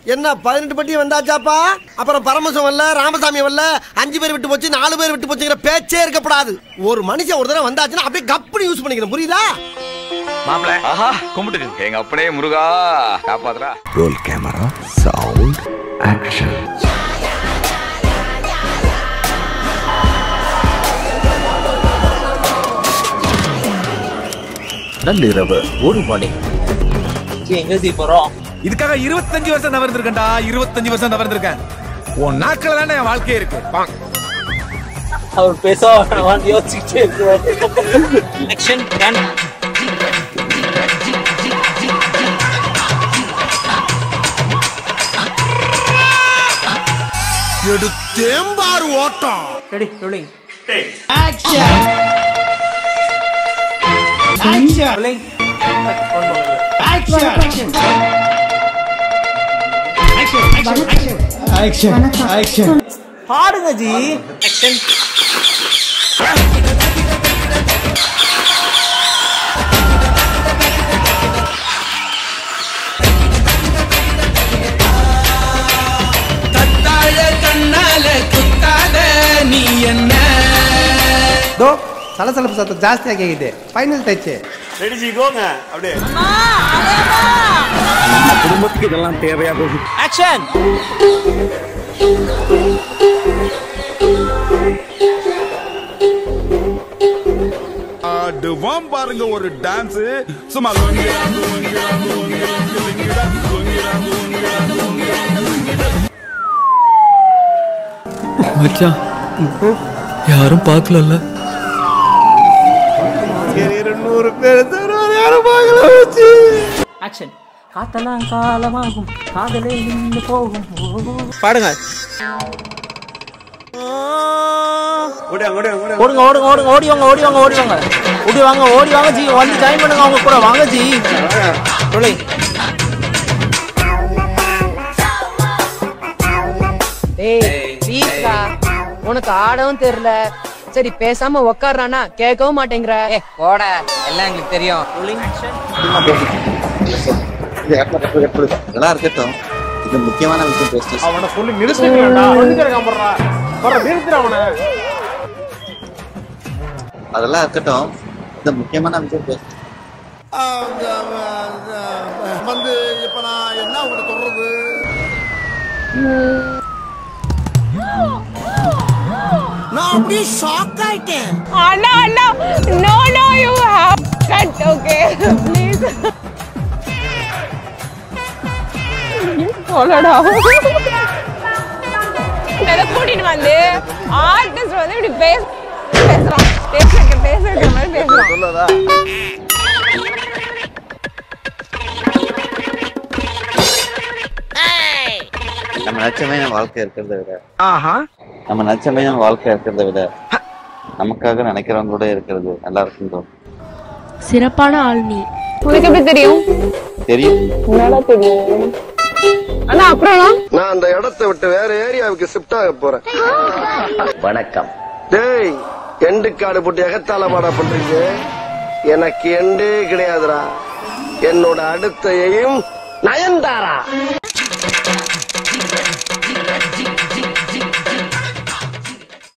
என்ன பதினெட்டு பட்டி வந்தாச்சாப்பா அப்புறம் பரமசம் வரல ராமசாமி வரல அஞ்சு பேர் விட்டு போச்சு நாலு பேர் விட்டு போச்சுங்கிற பேச்சே இருக்கப்படாது ஒரு மனுஷன் ஒரு தடவை வந்தாச்சுன்னா அப்படியே கப்புனு யூஸ் பண்ணிக்கணும் புரியுதா மாப்பிள ஆஹா கும்பிட்டுக்கு எங்க அப்படியே முருகா காப்பாத்துறா ரோல் கேமரா சவுண்ட் ஆக்ஷன் நள்ளிரவு ஒரு மணி எங்க ஜி போறோம் இதுக்காக இருபத்தஞ்சு வருஷம் தவறுந்திருக்கேன்டா இருபத்தஞ்சு வருஷம் தவறுந்திருக்கேன் உன் நாட்கள் தானே என் வாழ்க்கையே இருக்கு அவர் பேச யோசிச்சுட்டே இருக்கிறார் எலெக்ஷன் கேன் எடுத்தேம்பாரு ஓட்டம் ரெடி ரோலிங் பாடுங்க ஜி ஆக்ஷன் தோ சலசலப்பு சத்தம் ஜாஸ்தியா கேக்குது ஃபைனல் டச் குடும்பத்துக்கு இதெல்லாம் தேவையா போகுது ஆக்ஷன் ஆடுவாம் பாருங்க ஒரு டான்ஸ் சும்மா லொங்கிடாங்க, லொங்கிடாங்க, லொங்கிடாங்க, லொங்கிடாங்க, லொங்கிடாங்க, லொங்கிடாங்க. மச்சான் யாரும் பார்க்கலல்ல ஆக்ஷன் காத்தெல்லாம் காலமாகும் காதலே நின்று போகும் பாடுங்க ஓடுங்க ஓடுங்க ஓடுங்க ஓடி வாங்க ஓடி வாங்க ஓடி வாங்க ஓடி வாங்க ஓடி வாங்க ஜி வந்து ஜாயின் பண்ணுங்க அவங்க கூட வாங்க ஜி ரோலிங் ஏய் ப்ளீஸ்டா உனக்கு ஆடவும் தெரியல சரி பேசாம உக்காடுறானா கேட்கவும் மாட்டேங்கிற ஏ போட எல்லாம் எங்களுக்கு தெரியும் இதெல்லாம் இருக்கட்டும் இது முக்கியமான விஷயம் பேசிட்டு அவனை சொல்லி நிறுத்துறா நிறுத்துற அவனை அதெல்லாம் இருக்கட்டும் இந்த முக்கியமான விஷயம் பேச வந்து இப்ப நான் என்ன உங்களுக்கு சொல்றது நான் அப்படியே ஷாக் ஆயிட்டேன் அண்ணா அண்ணா no no you have cut okay please போலடா இதை கூட்டிட்டு வந்து ஆர்டிஸ்ட் வந்து இப்படி பேச பேசுறான் பேசுற பேச வைக்கிற மாதிரி பேசுறான் நம்ம நச்சமே நம்ம வாழ்க்கை இருக்கிறத விட நம்ம நச்சமே நம்ம வாழ்க்கை இருக்கிறத விட நமக்காக நினைக்கிறவங்க கூட இருக்கிறது நல்லா இருக்கும் தோணும் சிறப்பான ஆள் நீ உனக்கு எப்படி தெரியும் தெரியும் என்னடா தெரியும் அண்ணா அப்புறம் நான் அந்த இடத்தை விட்டு வேற ஏரியாவுக்கு ஷிஃப்ட் ஆக போறேன் வணக்கம் டேய் எண்டு காடு போட்டு எகத்தால மாடா பண்றீங்க எனக்கு எண்டே கிடையாதுடா என்னோட அடுத்த எய்ம் நயன்தாரா